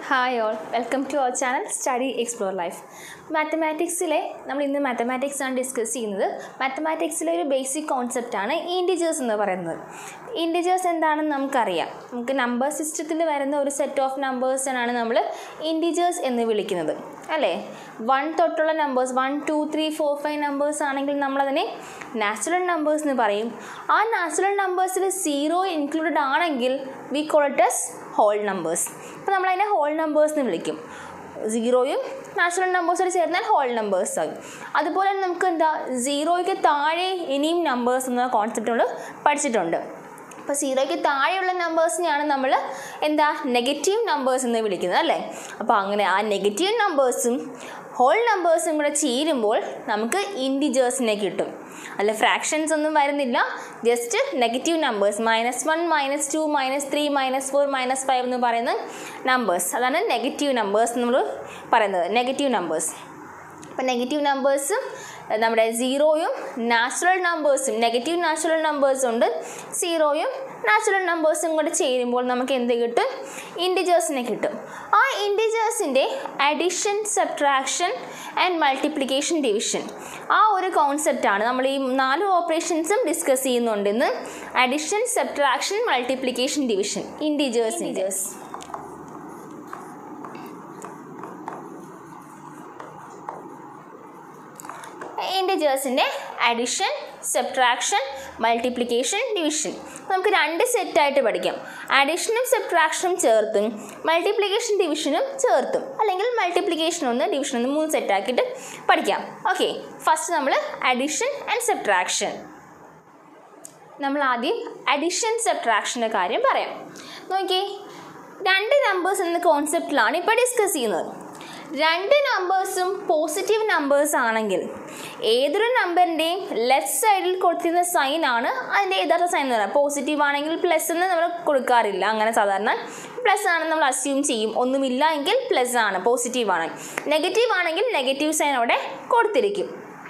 hi all welcome to our channel study explore life മാത്തമാറ്റിക്സിലെ നമ്മൾ ഇന്ന് മാത്തമാറ്റിക്സ് ആണ് ഡിസ്കസ് ചെയ്യുന്നത് മാത്തമാറ്റിക്സിലെ ഒരു ബേസിക് കോൺസെപ്റ്റാണ് ഇൻഡിജേഴ്സ് എന്ന് പറയുന്നത് ഇൻഡിജേഴ്സ് എന്താണെന്ന് നമുക്കറിയാം നമുക്ക് നമ്പർ സിസ്റ്റത്തിൽ വരുന്ന ഒരു സെറ്റ് ഓഫ് നമ്പേഴ്സിനാണ് നമ്മൾ ഇൻഡിജേഴ്സ് എന്ന് വിളിക്കുന്നത് അല്ലേ വൺ തൊട്ടുള്ള numbers one two three four five numbers ആണെങ്കിൽ നമ്മളതിനെ നാച്ചുറൽ നമ്പേഴ്സ് എന്ന് പറയും ആ നാച്ചുറൽ നമ്പേഴ്സിൽ സീറോ ഇൻക്ലൂഡഡ് ആണെങ്കിൽ we call it as whole numbers അപ്പോൾ നമ്മളതിനെ ഹോൾ നമ്പേഴ്സ് എന്ന് വിളിക്കും സീറോയും നാച്ചുറൽ നമ്പേഴ്സോട് ചേർന്നാൽ ഹോൾ നമ്പേഴ്സ് ആകും അതുപോലെ തന്നെ നമുക്ക് എന്താ സീറോയ്ക്ക് താഴെ ഇനിയും നമ്പേഴ്സ് എന്ന കോൺസെപ്റ്റ് നമ്മൾ പഠിച്ചിട്ടുണ്ട് അപ്പോൾ സീറോയ്ക്ക് താഴെയുള്ള നമ്പേഴ്സിനെയാണ് നമ്മൾ എന്താ നെഗറ്റീവ് നമ്പേഴ്സ് എന്ന് വിളിക്കുന്നത് അല്ലേ അപ്പോൾ അങ്ങനെ ആ നെഗറ്റീവ് നമ്പേഴ്സും ഹോൾ നമ്പേഴ്സും കൂടെ ചേരുമ്പോൾ നമുക്ക് ഇൻഡിജേഴ്സിനെ കിട്ടും അല്ല ഫ്രാക്ഷൻസ് ഒന്നും വരുന്നില്ല just negative numbers minus one minus two minus three minus four minus five എന്ന് പറയുന്ന നമ്പേഴ്സ് അതാണ് നെഗറ്റീവ് നമ്പേഴ്സ് നമ്മൾ പറയുന്നത് നെഗറ്റീവ് നമ്പേഴ്സ് അപ്പം നെഗറ്റീവ് നമ്പേഴ്സും നമ്മുടെ സീറോയും നാച്ചുറൽ നമ്പേഴ്സും നെഗറ്റീവ് നാച്ചുറൽ നമ്പേഴ്സും ഉണ്ട് സീറോയും നാച്ചുറൽ നമ്പേഴ്സും കൂടെ ചേരുമ്പോൾ നമുക്ക് എന്ത് കിട്ടും ഇൻഡിജേഴ്സിനെ കിട്ടും ആ ഇൻഡിജേഴ്സിൻ്റെ addition subtraction and multiplication division ആ ഒരു കോൺസെപ്റ്റാണ് നമ്മൾ ഈ നാല് ഓപ്പറേഷൻസും ഡിസ്കസ് ചെയ്യുന്നുണ്ട് ഇന്ന് addition subtraction multiplication division integers integers ഇൻഡിജേഴ്സിൻ്റെ അഡിഷൻ സബ്ട്രാക്ഷൻ മൾട്ടിപ്ലിക്കേഷൻ ഡിവിഷൻ നമുക്ക് രണ്ട് സെറ്റായിട്ട് പഠിക്കാം അഡീഷനും സബ്ട്രാക്ഷനും ചേർത്തും മൾട്ടിപ്ലിക്കേഷൻ ഡിവിഷനും ചേർത്തും അല്ലെങ്കിൽ മൾട്ടിപ്ലിക്കേഷൻ ഒന്ന് ഡിവിഷൻ ഒന്ന് മൂന്ന് സെറ്റാക്കിയിട്ട് പഠിക്കാം ഓക്കെ ഫസ്റ്റ് നമ്മൾ അഡീഷൻ ആൻഡ് സബ്ട്രാക്ഷൻ നമ്മൾ ആദ്യം അഡീഷൻ സബ്ട്രാക്ഷൻ്റെ കാര്യം പറയാം നോക്കിയേ രണ്ട് നമ്പേഴ്സ് എന്ന കോൺസെപ്റ്റിലാണ് ഇപ്പോൾ ഡിസ്കസ് ചെയ്യുന്നത് രണ്ട് നമ്പേഴ്സും പോസിറ്റീവ് നമ്പേഴ്സ് ആണെങ്കിൽ ഏതൊരു നമ്പറിൻ്റെയും ലെഫ്റ്റ് സൈഡിൽ കൊടുത്തിരുന്ന സൈൻ ആണ് അതിൻ്റെ യഥാർത്ഥ സൈൻ എന്ന് പറയുന്നത് പോസിറ്റീവ് ആണെങ്കിൽ പ്ലസ് എന്ന് നമ്മൾ കൊടുക്കാറില്ല അങ്ങനെ സാധാരണ പ്ലസ് ആണെന്ന് നമ്മൾ അസ്യൂം ചെയ്യും ഒന്നുമില്ല എങ്കിൽ പ്ലസ് ആണ് പോസിറ്റീവ് ആണ് നെഗറ്റീവ് ആണെങ്കിൽ നെഗറ്റീവ് സൈൻ അവിടെ കൊടുത്തിരിക്കും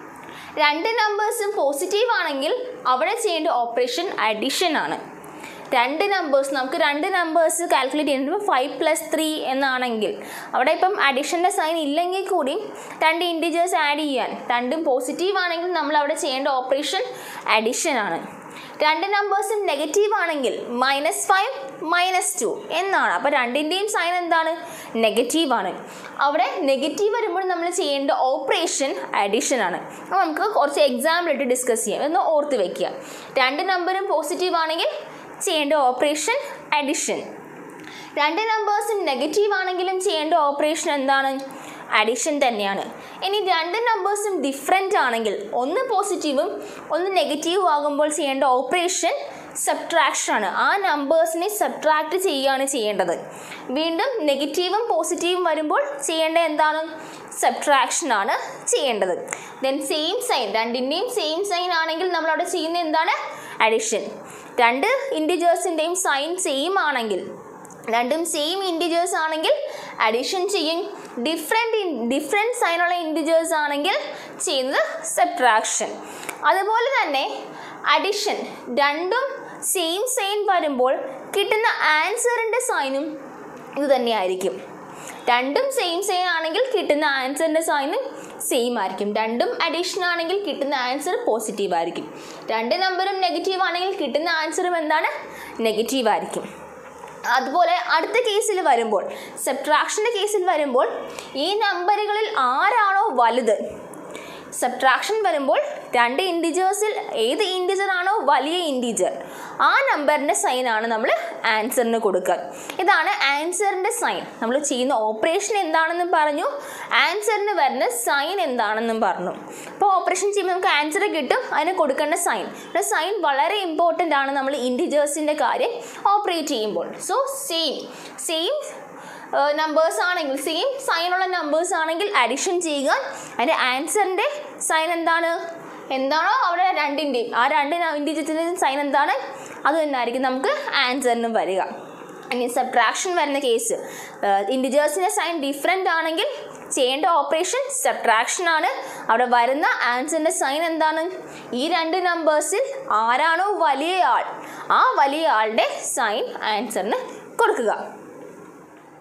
രണ്ട് നമ്പേഴ്സും പോസിറ്റീവ് ആണെങ്കിൽ അവിടെ ചെയ്യേണ്ട ഓപ്പറേഷൻ അഡിഷൻ ആണ് രണ്ട് നമ്പേഴ്സ് നമുക്ക് രണ്ട് നമ്പേഴ്സ് കാൽക്കുലേറ്റ് ചെയ്യുന്നത് ഫൈവ് പ്ലസ് ത്രീ എന്നാണെങ്കിൽ അവിടെ ഇപ്പം അഡിഷൻ്റെ സൈൻ ഇല്ലെങ്കിൽ കൂടി രണ്ട് ഇൻഡിജേഴ്സ് ആഡ് ചെയ്യാൻ രണ്ടും പോസിറ്റീവ് ആണെങ്കിൽ നമ്മൾ അവിടെ ചെയ്യേണ്ട ഓപ്പറേഷൻ അഡിഷൻ ആണ് രണ്ട് നമ്പേഴ്സും നെഗറ്റീവ് ആണെങ്കിൽ മൈനസ് ഫൈവ് മൈനസ് ടു എന്നാണ് അപ്പോൾ രണ്ടിൻ്റെയും സൈൻ എന്താണ് നെഗറ്റീവ് ആണ് അവിടെ നെഗറ്റീവ് വരുമ്പോൾ നമ്മൾ ചെയ്യേണ്ട ഓപ്പറേഷൻ അഡിഷൻ ആണ് അപ്പോൾ നമുക്ക് കുറച്ച് എക്സാമ്പിൾ ഇട്ട് ഡിസ്കസ് ചെയ്യാം എന്ന് ഓർത്ത് വെക്കുക രണ്ട് നമ്പറും പോസിറ്റീവ് ആണെങ്കിൽ ചെയ്യേണ്ട ഓപ്പറേഷൻ അഡിഷൻ രണ്ട് നമ്പേഴ്സും നെഗറ്റീവ് ആണെങ്കിലും ചെയ്യേണ്ട ഓപ്പറേഷൻ എന്താണ് അഡിഷൻ തന്നെയാണ് ഇനി രണ്ട് നമ്പേഴ്സും ഡിഫറെൻ്റ് ആണെങ്കിൽ ഒന്ന് പോസിറ്റീവും ഒന്ന് നെഗറ്റീവും ആകുമ്പോൾ ചെയ്യേണ്ട ഓപ്പറേഷൻ സബ്ട്രാക്ഷൻ ആണ് ആ നമ്പേഴ്സിനെ സബ്ട്രാക്ട് ചെയ്യുകയാണ് ചെയ്യേണ്ടത് വീണ്ടും നെഗറ്റീവും പോസിറ്റീവും വരുമ്പോൾ ചെയ്യേണ്ട എന്താണ് സബ്ട്രാക്ഷൻ ആണ് ചെയ്യേണ്ടത് ദെൻ സെയിം സൈൻ രണ്ടിൻ്റെയും സെയിം സൈൻ ആണെങ്കിൽ നമ്മൾ അവിടെ ചെയ്യുന്നത് എന്താണ് അഡിഷൻ രണ്ട് ഇൻഡിജേഴ്സിൻ്റെയും സൈൻ സെയിം ആണെങ്കിൽ രണ്ടും സെയിം ഇൻഡിജേഴ്സ് ആണെങ്കിൽ അഡീഷൻ ചെയ്യും ഡിഫറെൻറ്റ് ഡിഫറെൻറ്റ് സൈനുള്ള ഇൻഡിജേഴ്സ് ആണെങ്കിൽ ചെയ്യുന്നത് സബ്ട്രാക്ഷൻ അതുപോലെ തന്നെ അഡിഷൻ രണ്ടും സെയിം സൈൻ വരുമ്പോൾ കിട്ടുന്ന ആൻസറിൻ്റെ സൈനും ഇത് തന്നെയായിരിക്കും രണ്ടും സെയിം സൈൻ ആണെങ്കിൽ കിട്ടുന്ന ആൻസറിൻ്റെ സൈനും സെയിം ആയിരിക്കും രണ്ടും അഡീഷൻ ആണെങ്കിൽ കിട്ടുന്ന ആൻസർ പോസിറ്റീവ് ആയിരിക്കും രണ്ട് നമ്പറും നെഗറ്റീവ് ആണെങ്കിൽ കിട്ടുന്ന ആൻസറും എന്താണ് നെഗറ്റീവ് ആയിരിക്കും അതുപോലെ അടുത്ത കേസിൽ വരുമ്പോൾ സബ്ട്രാക്ഷൻ്റെ കേസിൽ വരുമ്പോൾ ഈ നമ്പറുകളിൽ ആരാണോ വലുത് സബ്ട്രാക്ഷൻ വരുമ്പോൾ രണ്ട് ഇൻഡിജേഴ്സിൽ ഏത് ഇൻഡിജർ ആണോ വലിയ ഇൻഡിജർ ആ നമ്പറിൻ്റെ സൈനാണ് നമ്മൾ ആൻസറിന് കൊടുക്കുക ഇതാണ് ആൻസറിൻ്റെ സൈൻ നമ്മൾ ചെയ്യുന്ന ഓപ്പറേഷൻ എന്താണെന്നും പറഞ്ഞു ആൻസറിന് വരുന്ന സൈൻ എന്താണെന്നും പറഞ്ഞു അപ്പോൾ ഓപ്പറേഷൻ ചെയ്യുമ്പോൾ നമുക്ക് ആൻസർ കിട്ടും അതിന് കൊടുക്കേണ്ട സൈൻ ഇവിടെ സൈൻ വളരെ ഇമ്പോർട്ടൻ്റ് ആണ് നമ്മൾ ഇൻഡിജേഴ്സിൻ്റെ കാര്യം ഓപ്പറേറ്റ് ചെയ്യുമ്പോൾ സോ സെയിം സെയിം നമ്പേഴ്സ് ആണെങ്കിൽ സെയിം സൈനുള്ള നമ്പേഴ്സ് ആണെങ്കിൽ അഡിഷൻ ചെയ്യുക അതിൻ്റെ ആൻസറിൻ്റെ സൈൻ എന്താണ് എന്താണോ അവിടെ രണ്ടിൻ്റെയും ആ രണ്ട് ഇൻഡിജിറ്റിൻ്റെയും സൈൻ എന്താണ് അത് തന്നെ ആയിരിക്കും നമുക്ക് ആൻസറിനും വരിക ഇനി സബ്ട്രാക്ഷൻ വരുന്ന കേസ് ഇൻഡിജേഴ്സിൻ്റെ സൈൻ ഡിഫറെൻ്റ് ആണെങ്കിൽ ചെയ്യേണ്ട ഓപ്പറേഷൻ സബ്ട്രാക്ഷൻ ആണ് അവിടെ വരുന്ന ആൻസറിൻ്റെ സൈൻ എന്താണ് ഈ രണ്ട് നമ്പേഴ്സിൽ ആരാണോ വലിയ ആൾ ആ വലിയ ആളുടെ സൈൻ ആൻസറിന് കൊടുക്കുക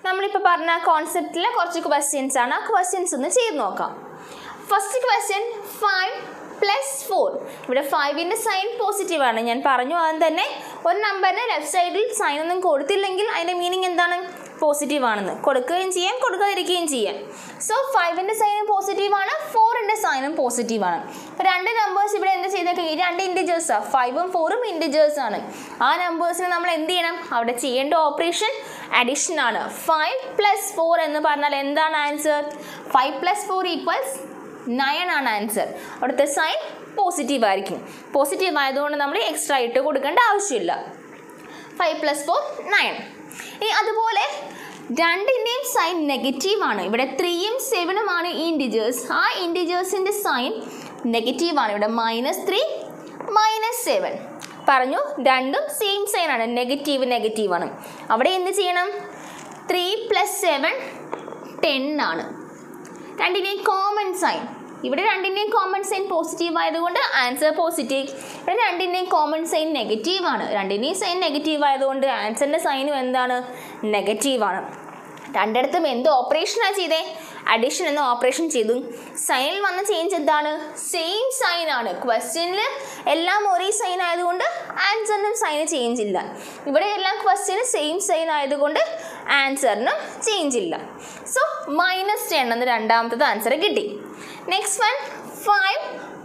നമ്മളിപ്പോൾ പറഞ്ഞ കോൺസെപ്റ്റിലെ കുറച്ച് ക്വസ്റ്റ്യൻസ് ആണ് ആ ക്വസ്റ്റ്യൻസ് ഒന്ന് ചെയ്ത് നോക്കാം first question five plus four ഇവിടെ ഫൈവിൻ്റെ സൈൻ പോസിറ്റീവ് ആണ് ഞാൻ പറഞ്ഞു ആദ്യം തന്നെ ഒരു നമ്പറിന് ലെഫ്റ്റ് സൈഡിൽ സൈൻ ഒന്നും കൊടുത്തില്ലെങ്കിൽ അതിൻ്റെ മീനിങ് എന്താണ് പോസിറ്റീവ് ആണെന്ന് കൊടുക്കുകയും ചെയ്യാം കൊടുക്കാതിരിക്കുകയും ചെയ്യാം സോ ഫൈവിൻ്റെ സൈനും പോസിറ്റീവ് ആണ് ഫോറിൻ്റെ സൈനും പോസിറ്റീവ് ആണ് അപ്പോൾ രണ്ട് നമ്പേഴ്സ് ഇവിടെ എന്ത് ചെയ്തേക്കുക ഈ രണ്ട് ഇൻഡിജേഴ്സാണ് ഫൈവും ഫോറും ഇൻഡിജേഴ്സ് ആണ് ആ നമ്പേഴ്സിന് നമ്മൾ എന്ത് ചെയ്യണം അവിടെ ചെയ്യേണ്ട ഓപ്പറേഷൻ അഡീഷൻ ആണ് ഫൈവ് പ്ലസ് ഫോർ എന്ന് പറഞ്ഞാൽ എന്താണ് answer five plus four equals nine ആണ് ആൻസർ അവിടുത്തെ സൈൻ പോസിറ്റീവ് ആയിരിക്കും പോസിറ്റീവ് ആയതുകൊണ്ട് നമ്മൾ എക്സ്ട്രാ ഇട്ട് കൊടുക്കേണ്ട ആവശ്യമില്ല ഫൈവ് പ്ലസ് ഫോർ നയൻ ഇനി അതുപോലെ രണ്ടിൻ്റെയും സൈൻ നെഗറ്റീവ് ആണ് ഇവിടെ ത്രീയും സെവനുമാണ് ഈ ഇൻഡിജേഴ്സ് ആ ഇൻഡിജേഴ്സിൻ്റെ സൈൻ നെഗറ്റീവ് ആണ് ഇവിടെ മൈനസ് ത്രീ മൈനസ് സെവൻ പറഞ്ഞു രണ്ടും സെയിം സൈൻ ആണ് നെഗറ്റീവ് നെഗറ്റീവ് ആണ് അവിടെ എന്ത് ചെയ്യണം ത്രീ പ്ലസ് സെവൻ ടെൻ ആണ് രണ്ടിൻ്റെയും കോമൺ സൈൻ ഇവിടെ രണ്ടിൻ്റെയും കോമൺ സൈൻ പോസിറ്റീവ് ആയതുകൊണ്ട് ആൻസർ പോസിറ്റീവ് ഇവിടെ രണ്ടിൻ്റെയും കോമൺ സൈൻ നെഗറ്റീവ് ആണ് രണ്ടിൻ്റെയും സൈൻ നെഗറ്റീവ് ആയതുകൊണ്ട് ആൻസറിൻ്റെ സൈനും എന്താണ് നെഗറ്റീവ് ആണ് രണ്ടിടത്തും എന്ത് ഓപ്പറേഷനാണ് ചെയ്തേ അഡീഷൻ എന്ന ഓപ്പറേഷൻ ചെയ്തു സൈനിൽ വന്ന ചേഞ്ച് എന്താണ് സെയിം സൈൻ ആണ് ക്വസ്റ്റ്യനിൽ എല്ലാം ഒരേ സൈൻ ആയതുകൊണ്ട് ആൻസറിനും സൈന് ചേഞ്ച് ഇല്ല ഇവിടെ എല്ലാം ക്വസ്റ്റ്യന് സെയിം സൈൻ ആയതുകൊണ്ട് ആൻസറിനും ചേഞ്ച് ഇല്ല സോ മൈനസ് ടെൻ എന്ന് രണ്ടാമത്തത് ആൻസർ കിട്ടി next one five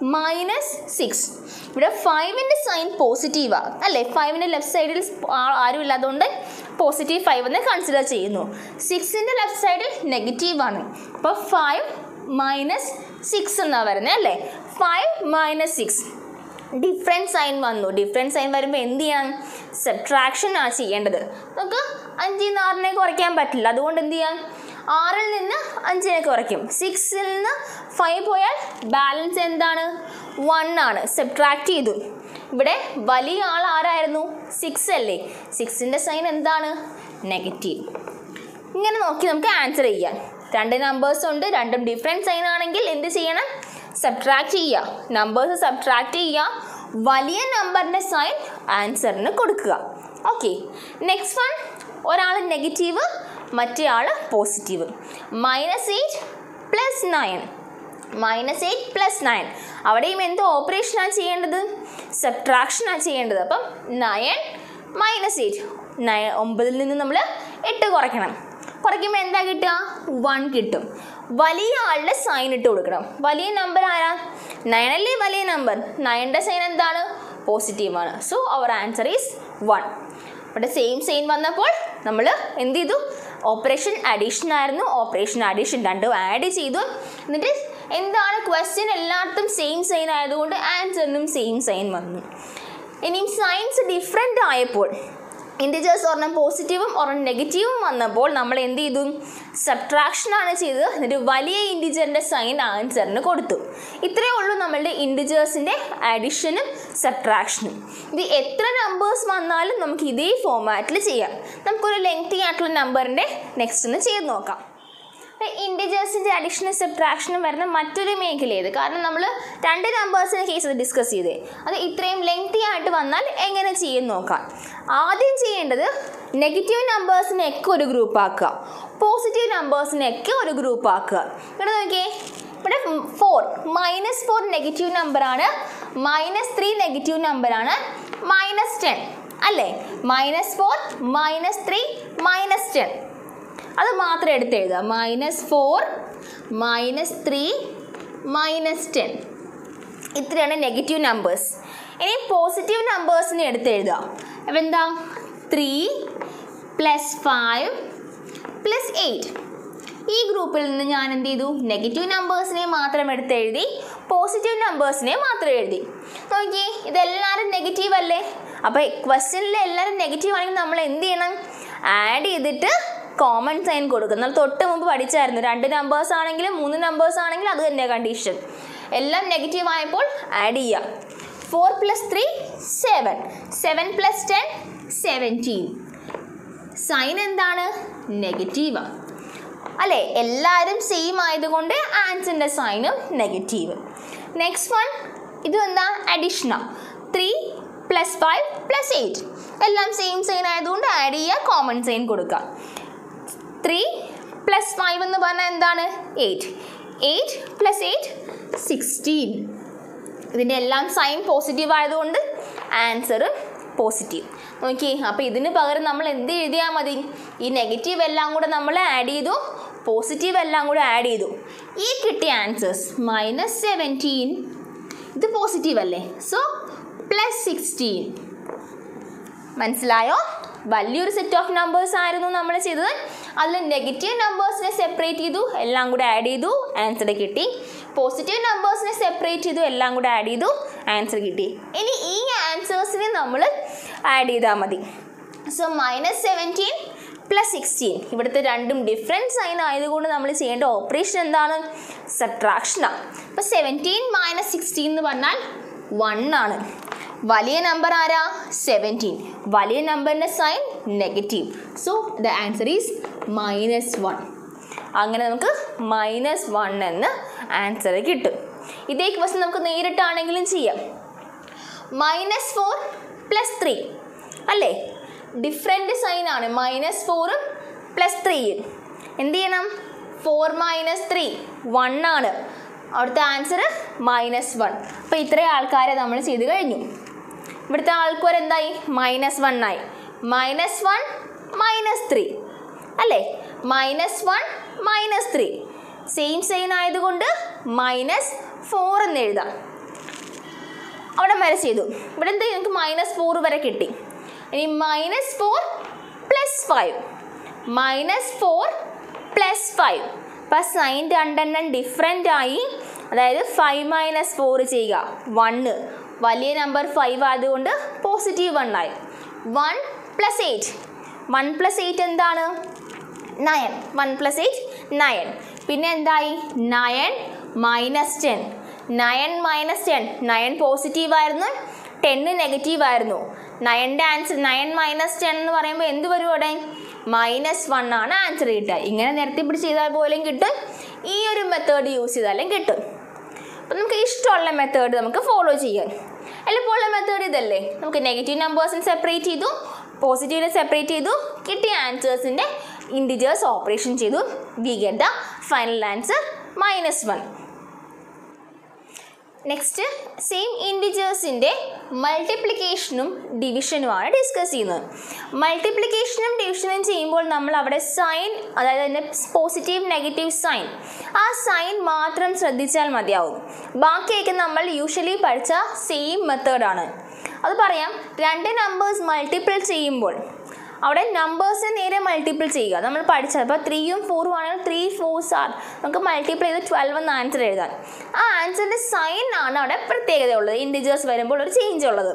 minus six ഇവിടെ ഫൈവിൻ്റെ സൈൻ പോസിറ്റീവാണ് അല്ലേ ഫൈവിൻ്റെ ലെഫ്റ്റ് സൈഡിൽ ആരും ഇല്ലാത്തതുകൊണ്ട് പോസിറ്റീവ് ഫൈവ് എന്ന് കൺസിഡർ ചെയ്യുന്നു സിക്സിൻ്റെ ലെഫ്റ്റ് സൈഡിൽ നെഗറ്റീവ് ആണ് അപ്പോൾ ഫൈവ് മൈനസ് സിക്സ് എന്നാണ് വരുന്നത് അല്ലേ five minus six different sign വന്നു ഡിഫറെൻറ്റ് സൈൻ വരുമ്പോൾ എന്ത് ചെയ്യണം സബ്ട്രാക്ഷൻ ആണ് ചെയ്യേണ്ടത് നമുക്ക് അഞ്ചിൽ നിന്ന് ആറിനെ കുറയ്ക്കാൻ പറ്റില്ല അതുകൊണ്ട് എന്ത് ചെയ്യാം ആറിൽ നിന്ന് അഞ്ചിനെ കുറയ്ക്കും സിക്സിൽ നിന്ന് ഫൈവ് പോയാൽ ബാലൻസ് എന്താണ് വൺ ആണ് സബ്ട്രാക്ട് ചെയ്തു ഇവിടെ വലിയ ആൾ ആരായിരുന്നു സിക്സ് അല്ലേ സിക്സിൻ്റെ സൈൻ എന്താണ് നെഗറ്റീവ് ഇങ്ങനെ നോക്കി നമുക്ക് ആൻസർ ചെയ്യാം രണ്ട് നമ്പേഴ്സ് ഉണ്ട് രണ്ടും ഡിഫറെൻറ്റ് സൈൻ ആണെങ്കിൽ എന്ത് ചെയ്യണം സബ്ട്രാക്ട് ചെയ്യുക നമ്പേഴ്സ് സബ്ട്രാക്ട് ചെയ്യുക വലിയ നമ്പറിൻ്റെ സൈൻ ആൻസറിന് കൊടുക്കുക ഓക്കെ നെക്സ്റ്റ് വൺ ഒരാൾ നെഗറ്റീവ് മറ്റേ ആൾ positive minus eight plus nine minus eight plus nine അവിടെയും എന്ത് ഓപ്പറേഷനാണ് ചെയ്യേണ്ടത് സബ്ട്രാക്ഷനാണ് ചെയ്യേണ്ടത് അപ്പം നയൻ മൈനസ് എയ്റ്റ് നയ ഒമ്പതിൽ നിന്ന് നമ്മൾ എട്ട് കുറയ്ക്കണം കുറയ്ക്കുമ്പോൾ എന്താ കിട്ടുക വൺ കിട്ടും വലിയ ആളുടെ സൈൻ ഇട്ട് കൊടുക്കണം വലിയ നമ്പർ ആരാ നയൻ അല്ലേ വലിയ നമ്പർ നയൻ്റെ സൈൻ എന്താണ് പോസിറ്റീവാണ് so our answer is one ഇവിടെ സെയിം സൈൻ വന്നപ്പോൾ നമ്മൾ എന്ത് ചെയ്തു ഓപ്പറേഷൻ അഡീഷൻ ആയിരുന്നു ഓപ്പറേഷൻ അഡീഷൻ രണ്ടും ആഡ് ചെയ്തു എന്നിട്ട് എന്താണ് ക്വസ്റ്റ്യൻ എല്ലായിടത്തും സെയിം സൈൻ ആയതുകൊണ്ട് ആൻസറിനും സെയിം സൈൻ വന്നു ഇനിയും സൈൻസ് ഡിഫറെൻ്റ് ആയപ്പോൾ ഇൻറ്റിജേഴ്സ് ഒരെണ്ണം പോസിറ്റീവും ഒരെണ്ണം നെഗറ്റീവും വന്നപ്പോൾ നമ്മൾ എന്ത് ചെയ്തു സബ്ട്രാക്ഷനാണ് ചെയ്തത് എന്നിട്ട് വലിയ ഇൻറ്റിജറിൻ്റെ സൈൻ ആൻസറിന് കൊടുത്തു ഇത്രയേ ഉള്ളൂ നമ്മളുടെ ഇൻറ്റിജേഴ്സിൻ്റെ അഡിഷനും സബ്ട്രാക്ഷനും ഇത് എത്ര നമ്പേഴ്സ് വന്നാലും നമുക്ക് ഇതേ ഫോമാറ്റിൽ ചെയ്യാം നമുക്കൊരു ലെങ്തി ആയിട്ടുള്ള നമ്പറിൻ്റെ നെക്സ്റ്റ് ഒന്ന് ചെയ്ത് നോക്കാം ഇൻഡിജേഴ്സിൻ്റെ അഡീഷനും സബ്ട്രാക്ഷനും വരുന്ന മറ്റൊരു മേഖല ഏത് കാരണം നമ്മൾ രണ്ട് നമ്പേഴ്സിൻ്റെ കേസ് ഡിസ്കസ് ചെയ്തേ അത് ഇത്രയും ലെങ്തി ആയിട്ട് വന്നാൽ എങ്ങനെ ചെയ്യും നോക്കാം ആദ്യം ചെയ്യേണ്ടത് നെഗറ്റീവ് നമ്പേഴ്സിനെയൊക്കെ ഒരു ഗ്രൂപ്പ് ആക്കുക പോസിറ്റീവ് നമ്പേഴ്സിനെയൊക്കെ ഒരു ഗ്രൂപ്പ് ആക്കുക ഇവിടെ നോക്കിയേ ഇവിടെ ഫോർ മൈനസ് ഫോർ നെഗറ്റീവ് നമ്പറാണ് മൈനസ് ത്രീ നെഗറ്റീവ് നമ്പറാണ് മൈനസ് ടെൻ അല്ലേ minus four minus three minus ten അത് മാത്രം എടുത്ത് എഴുതുക minus four minus three minus ten ഇത്രയാണ് നെഗറ്റീവ് നമ്പേഴ്സ് ഇനി പോസിറ്റീവ് നമ്പേഴ്സിനെ എടുത്ത് എഴുതുക അപ്പം എന്താ three plus five plus eight ഈ ഗ്രൂപ്പിൽ നിന്ന് ഞാൻ എന്ത് ചെയ്തു നെഗറ്റീവ് നമ്പേഴ്സിനെ മാത്രം എടുത്ത് എഴുതി പോസിറ്റീവ് നമ്പേഴ്സിനെ മാത്രം എഴുതി നോക്കിയേ ഇതെല്ലാവരും നെഗറ്റീവ് അല്ലേ അപ്പോൾ ക്വസ്റ്റ്യനിൽ എല്ലാവരും നെഗറ്റീവ് ആണെങ്കിൽ നമ്മൾ എന്ത് ചെയ്യണം ആഡ് ചെയ്തിട്ട് കോമൺ സൈൻ കൊടുക്കും എന്നാൽ തൊട്ട് മുമ്പ് പഠിച്ചായിരുന്നു രണ്ട് നമ്പേഴ്സ് ആണെങ്കിലും മൂന്ന് നമ്പേഴ്സ് ആണെങ്കിലും അത് തന്നെയാണ് കണ്ടീഷൻ എല്ലാം നെഗറ്റീവ് ആയപ്പോൾ ആഡ് ചെയ്യുക four plus three seven seven plus ten seventeen sign എന്താണ് നെഗറ്റീവാണ് അല്ലേ എല്ലാവരും സെയിം ആയതുകൊണ്ട് ആൻസറിൻ്റെ സൈനും നെഗറ്റീവ് നെക്സ്റ്റ് വൺ ഇത് എന്താ അഡീഷനാ three plus five plus eight എല്ലാം സെയിം സൈൻ ആയതുകൊണ്ട് ആഡ് ചെയ്യുക കോമൺ സൈൻ കൊടുക്കുക ത്രീ പ്ലസ് ഫൈവ് എന്ന് പറഞ്ഞാൽ എന്താണ് eight eight plus eight sixteen ഇതിൻ്റെ എല്ലാം സൈൻ പോസിറ്റീവ് ആയതുകൊണ്ട് ആൻസർ പോസിറ്റീവ് നോക്കി അപ്പോൾ ഇതിന് പകരം നമ്മൾ എന്ത് എഴുതിയാൽ മതി ഈ നെഗറ്റീവ് എല്ലാം കൂടെ നമ്മൾ ആഡ് ചെയ്തു പോസിറ്റീവ് എല്ലാം കൂടെ ആഡ് ചെയ്തു ഈ കിട്ടിയ ആൻസേഴ്സ് മൈനസ് സെവൻറ്റീൻ ഇത് പോസിറ്റീവ് അല്ലേ സോ പ്ലസ് സിക്സ്റ്റീൻ മനസ്സിലായോ വലിയൊരു സെറ്റ് ഓഫ് നമ്പേഴ്സ് ആയിരുന്നു നമ്മൾ ചെയ്തത് അതിൽ നെഗറ്റീവ് നമ്പേഴ്സിനെ സെപ്പറേറ്റ് ചെയ്തു എല്ലാം കൂടെ ആഡ് ചെയ്തു ആൻസർ കിട്ടി പോസിറ്റീവ് നമ്പേഴ്സിനെ സെപ്പറേറ്റ് ചെയ്തു എല്ലാം കൂടെ ആഡ് ചെയ്തു ആൻസർ കിട്ടി ഇനി ഈ ആൻസേഴ്സിനെ നമ്മൾ ആഡ് ചെയ്താൽ മതി so minus seventeen plus sixteen ഇവിടുത്തെ രണ്ടും ഡിഫറെൻറ്റ് സൈൻ ആയതുകൊണ്ട് നമ്മൾ ചെയ്യേണ്ട ഓപ്പറേഷൻ എന്താണ് സബ്ട്രാക്ഷനാണ് അപ്പോൾ സെവൻറ്റീൻ മൈനസ് സിക്സ്റ്റീൻ എന്ന് പറഞ്ഞാൽ വൺ ആണ് വലിയ നമ്പർ ആരാ സെവൻറ്റീൻ വലിയ നമ്പറിൻ്റെ sign negative so the answer is minus one അങ്ങനെ നമുക്ക് മൈനസ് വൺ എന്ന് ആൻസർ കിട്ടും ഇതേ ക്വസ്റ്റൻ നമുക്ക് നേരിട്ടാണെങ്കിലും ചെയ്യാം മൈനസ് ഫോർ പ്ലസ് ത്രീ അല്ലേ ഡിഫറെൻ്റ് സൈൻ ആണ് മൈനസ് ഫോറും പ്ലസ് ത്രീയും എന്ത് ചെയ്യണം ഫോർ മൈനസ് ത്രീ വൺ ആണ് അവിടുത്തെ ആൻസർ മൈനസ് വൺ അപ്പോൾ ഇത്രയും ആൾക്കാരെ നമ്മൾ ചെയ്ത് കഴിഞ്ഞു ഇവിടുത്തെ ആൾക്കാർ എന്തായി മൈനസ് വൺ ആയി മൈനസ് വൺ മൈനസ് ത്രീ അല്ലേ minus one minus three same sign ആയതുകൊണ്ട് മൈനസ് ഫോർ എന്ന് എഴുതാം അവിടെ വരെ ചെയ്തു ഇവിടെ എന്താ നമുക്ക് മൈനസ് ഫോർ വരെ കിട്ടി ഇനി minus four plus five minus four plus five അപ്പം സൈൻ രണ്ടെണ്ണം ഡിഫറെൻ്റ് ആയി അതായത് ഫൈവ് മൈനസ് ഫോർ ചെയ്യുക വണ്ണ് വലിയ നമ്പർ ഫൈവ് ആയതുകൊണ്ട് പോസിറ്റീവ് വൺ ആയി one plus eight one plus eight എന്താണ് nine one plus eight nine പിന്നെ എന്തായി nine minus ten nine minus ten nine positive ആയിരുന്നു ടെന്ന് നെഗറ്റീവ് ആയിരുന്നു നയൻ്റെ ആൻസർ നയൻ മൈനസ് ടെൻ എന്ന് പറയുമ്പോൾ എന്ത് വരും അവിടെ മൈനസ് വൺ ആണ് ആൻസർ കിട്ടുക ഇങ്ങനെ നിരത്തി പിടിച്ച് ചെയ്താൽ പോലും കിട്ടും ഈ ഒരു മെത്തേഡ് യൂസ് ചെയ്താലും കിട്ടും അപ്പം നമുക്ക് ഇഷ്ടമുള്ള മെത്തേഡ് നമുക്ക് ഫോളോ ചെയ്യാം എളുപ്പമുള്ള മെത്തേഡ് ഇതല്ലേ നമുക്ക് നെഗറ്റീവ് നമ്പേഴ്സിനെ സെപ്പറേറ്റ് ചെയ്തു പോസിറ്റീവിനെ സെപ്പറേറ്റ് ചെയ്തു കിട്ടിയ ആൻസേഴ്സിൻ്റെ ഇൻഡിജേഴ്സ് ഓപ്പറേഷൻ ചെയ്തു we get the final answer minus one next same ഇൻഡിജേഴ്സിൻ്റെ മൾട്ടിപ്ലിക്കേഷനും ഡിവിഷനുമാണ് ഡിസ്കസ് ചെയ്യുന്നത് മൾട്ടിപ്ലിക്കേഷനും ഡിവിഷനും ചെയ്യുമ്പോൾ നമ്മൾ അവിടെ സൈൻ അതായത് അതിൻ്റെ പോസിറ്റീവ് നെഗറ്റീവ് സൈൻ ആ സൈൻ മാത്രം ശ്രദ്ധിച്ചാൽ മതിയാവും ബാക്കിയൊക്കെ നമ്മൾ യൂഷ്വലി പഠിച്ച സെയിം മെത്തേഡാണ് അത് പറയാം രണ്ട് നമ്പേഴ്സ് മൾട്ടിപ്പിൾ ചെയ്യുമ്പോൾ അവിടെ നമ്പേഴ്സിനെ നേരെ മൾട്ടിപ്പിൾ ചെയ്യുക നമ്മൾ പഠിച്ചത് അപ്പോൾ ത്രീയും ഫോറും ആണെങ്കിൽ ത്രീ ഫോർസ് ആർ നമുക്ക് മൾട്ടിപ്പിൾ ചെയ്ത് ട്വൽവ് എന്ന് ആൻസർ എഴുതാൻ ആ ആൻസറിൻ്റെ സൈൻ ആണ് അവിടെ പ്രത്യേകത ഉള്ളത് ഇൻഡിജേഴ്സ് വരുമ്പോൾ ഒരു ചേഞ്ച് ഉള്ളത്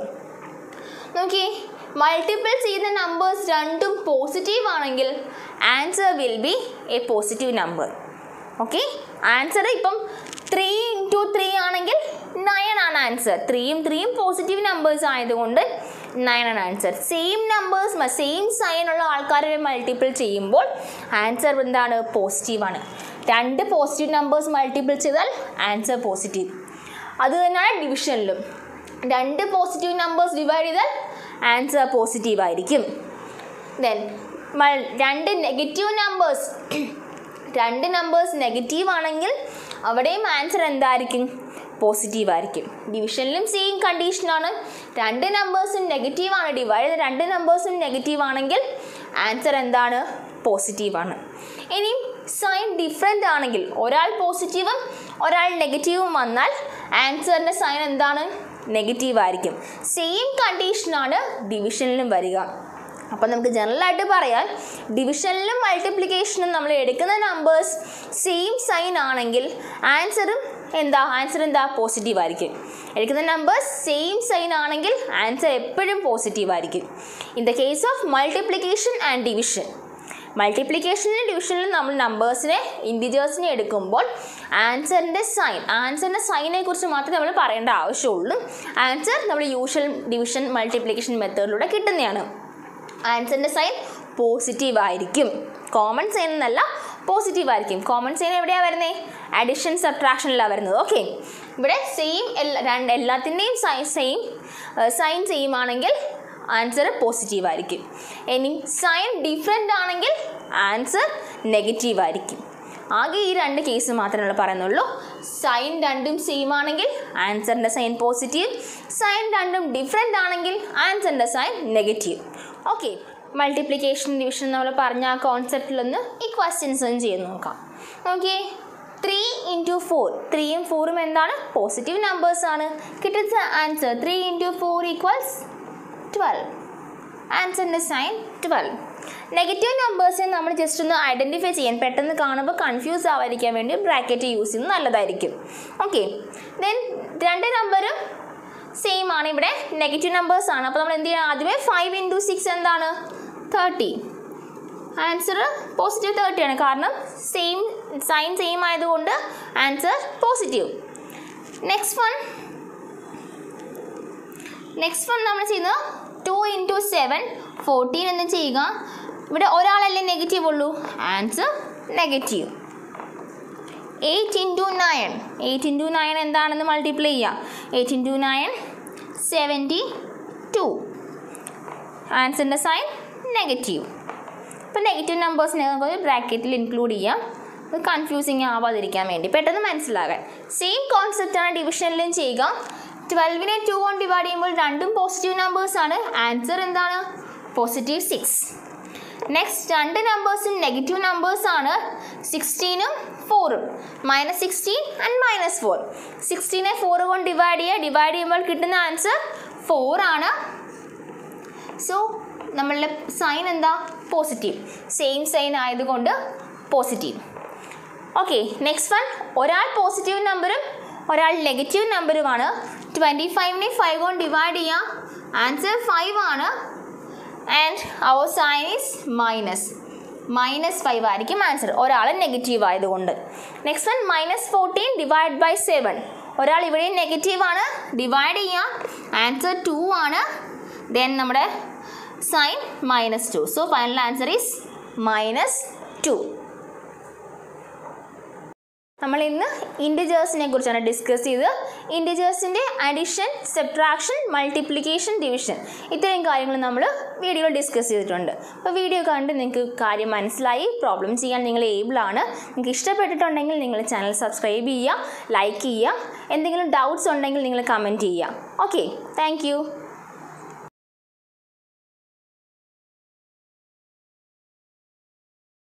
നോക്കി മൾട്ടിപ്പിൾ ചെയ്യുന്ന നമ്പേഴ്സ് രണ്ടും പോസിറ്റീവ് ആണെങ്കിൽ answer will be a positive number okay answer ഇപ്പം ത്രീ ഇൻറ്റു ത്രീ ആണെങ്കിൽ നയൻ ആണ് ആൻസർ ത്രീയും ത്രീയും പോസിറ്റീവ് നമ്പേഴ്സ് ആയതുകൊണ്ട് നയൻ ആണ് answer same numbers same sign ഉള്ള ആൾക്കാരെ മൾട്ടിപ്പിൾ ചെയ്യുമ്പോൾ ആൻസർ എന്താണ് പോസിറ്റീവ് ആണ് രണ്ട് പോസിറ്റീവ് നമ്പേഴ്സ് മൾട്ടിപ്പിൾ ചെയ്താൽ ആൻസർ പോസിറ്റീവ് അത് തന്നെയാണ് ഡിവിഷനിലും രണ്ട് പോസിറ്റീവ് നമ്പേഴ്സ് ഡിവൈഡ് ചെയ്താൽ ആൻസർ പോസിറ്റീവ് ആയിരിക്കും ദെൻ രണ്ട് നെഗറ്റീവ് നമ്പേഴ്സ് രണ്ട് നമ്പേഴ്സ് നെഗറ്റീവ് ആണെങ്കിൽ അവിടെയും ആൻസർ എന്തായിരിക്കും പോസിറ്റീവ് ആയിരിക്കും ഡിവിഷനിലും സെയിം കണ്ടീഷനാണ് രണ്ട് നമ്പേഴ്സും നെഗറ്റീവ് ആണ് ഡിവൈഡ് ചെയ്ത രണ്ട് നമ്പേഴ്സും നെഗറ്റീവ് ആണെങ്കിൽ ആൻസർ എന്താണ് പോസിറ്റീവ് ആണ് ഇനി സൈൻ ഡിഫറെൻ്റ് ആണെങ്കിൽ ഒരാൾ പോസിറ്റീവും ഒരാൾ നെഗറ്റീവും വന്നാൽ ആൻസറിൻ്റെ സൈൻ എന്താണ് നെഗറ്റീവ് ആയിരിക്കും സെയിം കണ്ടീഷനാണ് ഡിവിഷനിലും വരിക അപ്പം നമുക്ക് ജനറലായിട്ട് പറയാം ഡിവിഷനിലും മൾട്ടിപ്ലിക്കേഷനും നമ്മൾ എടുക്കുന്ന നമ്പേഴ്സ് സെയിം സൈൻ ആണെങ്കിൽ ആൻസറും എന്താ ആൻസർ എന്താ പോസിറ്റീവ് ആയിരിക്കും എടുക്കുന്ന നമ്പേഴ്സ് സെയിം സൈൻ ആണെങ്കിൽ ആൻസർ എപ്പോഴും പോസിറ്റീവ് ആയിരിക്കും in the case of multiplication and division മൾട്ടിപ്ലിക്കേഷനിലും ഡിവിഷനിലും നമ്മൾ നമ്പേഴ്സിനെ ഇൻഡിജേഴ്സിനെ എടുക്കുമ്പോൾ ആൻസറിൻ്റെ സൈൻ ആൻസറിൻ്റെ സൈനെ കുറിച്ച് മാത്രമേ നമ്മൾ പറയേണ്ട ആവശ്യമുള്ളൂ ആൻസർ നമ്മൾ യൂഷ്വൽ ഡിവിഷൻ മൾട്ടിപ്ലിക്കേഷൻ മെത്തേഡിലൂടെ കിട്ടുന്നതാണ് ആൻസറിൻ്റെ സൈൻ പോസിറ്റീവ് ആയിരിക്കും കോമൺ സൈൻ എന്നല്ല പോസിറ്റീവ് ആയിരിക്കും കോമൺ സൈൻ എവിടെയാണ് വരുന്നത് അഡിഷൻ സബ്ട്രാക്ഷനിലാണ് വരുന്നത് ഓക്കെ ഇവിടെ സെയിം എല്ലാ രണ്ട് എല്ലാത്തിൻ്റെയും സൈൻ സെയിം സൈൻ സെയിം ആണെങ്കിൽ ആൻസർ പോസിറ്റീവ് ആയിരിക്കും ഇനി സൈൻ ഡിഫറെൻ്റ് ആണെങ്കിൽ ആൻസർ നെഗറ്റീവ് ആയിരിക്കും ആകെ ഈ രണ്ട് കേസ് മാത്രമേ പറയുന്നുള്ളൂ സൈൻ രണ്ടും സെയിം ആണെങ്കിൽ ആൻസറിൻ്റെ സൈൻ പോസിറ്റീവ് സൈൻ രണ്ടും ഡിഫറെൻ്റ് ആണെങ്കിൽ ആൻസറിൻ്റെ sign negative okay multiplication division നമ്മൾ പറഞ്ഞ ആ കോൺസെപ്റ്റിലൊന്ന് ഈ ക്വസ്റ്റ്യൻസ് ഒന്ന് ചെയ്ത് നോക്കാം ഓക്കെ ത്രീ ഇൻറ്റു ഫോർ ത്രീയും ഫോറും എന്താണ് പോസിറ്റീവ് നമ്പേഴ്സ് ആണ് കിട്ടുന്ന answer three into four equals twelve ആൻസറിൻ്റെ സൈൻ ട്വൽവ് നെഗറ്റീവ് നമ്പേഴ്സിനെ നമ്മൾ ജസ്റ്റ് ഒന്ന് ഐഡൻറ്റിഫൈ ചെയ്യാൻ പെട്ടെന്ന് കാണുമ്പോൾ കൺഫ്യൂസ് ആവാതിരിക്കാൻ വേണ്ടി ബ്രാക്കറ്റ് യൂസ് ചെയ്യുന്നത് നല്ലതായിരിക്കും ഓക്കെ ദെൻ രണ്ട് നമ്പറും സെയിം ആണ് ഇവിടെ നെഗറ്റീവ് നമ്പേഴ്സ് ആണ് അപ്പോൾ നമ്മൾ എന്ത് ചെയ്യണം ആദ്യമേ ഫൈവ് ഇൻറ്റു സിക്സ് എന്താണ് തേർട്ടി ആൻസർ പോസിറ്റീവ് തേർട്ടി ആണ് കാരണം സെയിം സൈൻ സെയിം ആയതുകൊണ്ട് answer positive next one next one നമ്മൾ ചെയ്യുന്നത് ടു ഇൻറ്റു സെവൻ ഫോർട്ടീൻ എന്ന് ചെയ്യുക ഇവിടെ ഒരാളല്ലേ നെഗറ്റീവ് ഉള്ളൂ answer negative eight into nine eight into nine എന്താണെന്ന് മൾട്ടിപ്ലൈ ചെയ്യുക eight into nine seventy two ആൻസറിൻ്റെ സൈൻ നെഗറ്റീവ് ഇപ്പോൾ നെഗറ്റീവ് നമ്പേഴ്സിനെ നമുക്ക് ബ്രാക്കറ്റിൽ ഇൻക്ലൂഡ് ചെയ്യാം അത് കൺഫ്യൂസിങ് ആവാതിരിക്കാൻ വേണ്ടി പെട്ടെന്ന് മനസ്സിലാകാൻ സെയിം കോൺസെപ്റ്റാണ് ഡിവിഷനിലും ചെയ്യുക ട്വൽവിനെ ടു കൊണ്ട് ഡിവൈഡ് ചെയ്യുമ്പോൾ രണ്ടും പോസിറ്റീവ് നമ്പേഴ്സ് ആണ് ആൻസർ എന്താണ് പോസിറ്റീവ് സിക്സ് നെക്സ്റ്റ് രണ്ട് നമ്പേഴ്സും നെഗറ്റീവ് നമ്പേഴ്സ് ആണ് സിക്സ്റ്റീനും ഫോറും minus sixteen and minus four സിക്സ്റ്റീനെ ഫോർ കൊണ്ട് ഡിവൈഡ് ചെയ്യുക ഡിവൈഡ് ചെയ്യുമ്പോൾ കിട്ടുന്ന ആൻസർ ഫോർ ആണ് സോ നമ്മളുടെ സൈൻ എന്താ പോസിറ്റീവ് സെയിം സൈൻ ആയതുകൊണ്ട് പോസിറ്റീവ് ഓക്കെ നെക്സ്റ്റ് വൺ ഒരാൾ പോസിറ്റീവ് നമ്പറും ഒരാൾ നെഗറ്റീവ് നമ്പറുമാണ് ട്വൻറ്റി ഫൈവിനെ ഫൈവ് കൊണ്ട് ഡിവൈഡ് ചെയ്യാം ആൻസർ ഫൈവ് ആണ് and our sign is minus minus five ആയിരിക്കും ആൻസർ ഒരാൾ നെഗറ്റീവ് ആയതുകൊണ്ട് next one minus fourteen divide by seven ഒരാൾ ഇവിടെയും നെഗറ്റീവ് ആണ് ഡിവൈഡ് ചെയ്യാം ആൻസർ ടു ആണ് ദെൻ നമ്മുടെ sign minus two so final answer is minus two നമ്മൾ ഇന്ന് ഇൻഡിജേഴ്സിനെ കുറിച്ചാണ് ഡിസ്കസ് ചെയ്തത് ഇൻഡിജേഴ്സിൻ്റെ അഡിഷൻ സബ്ട്രാക്ഷൻ മൾട്ടിപ്ലിക്കേഷൻ ഡിവിഷൻ ഇത്രയും കാര്യങ്ങൾ നമ്മൾ വീഡിയോയിൽ ഡിസ്കസ് ചെയ്തിട്ടുണ്ട് അപ്പോൾ വീഡിയോ കണ്ട് നിങ്ങൾക്ക് കാര്യം മനസ്സിലായി പ്രോബ്ലം ചെയ്യാൻ നിങ്ങൾ ഏബിളാണ് നിങ്ങൾക്ക് ഇഷ്ടപ്പെട്ടിട്ടുണ്ടെങ്കിൽ നിങ്ങൾ ചാനൽ സബ്സ്ക്രൈബ് ചെയ്യുക ലൈക്ക് ചെയ്യുക എന്തെങ്കിലും ഡൗട്ട്സ് ഉണ്ടെങ്കിൽ നിങ്ങൾ കമൻറ്റ് ചെയ്യുക ഓക്കെ താങ്ക്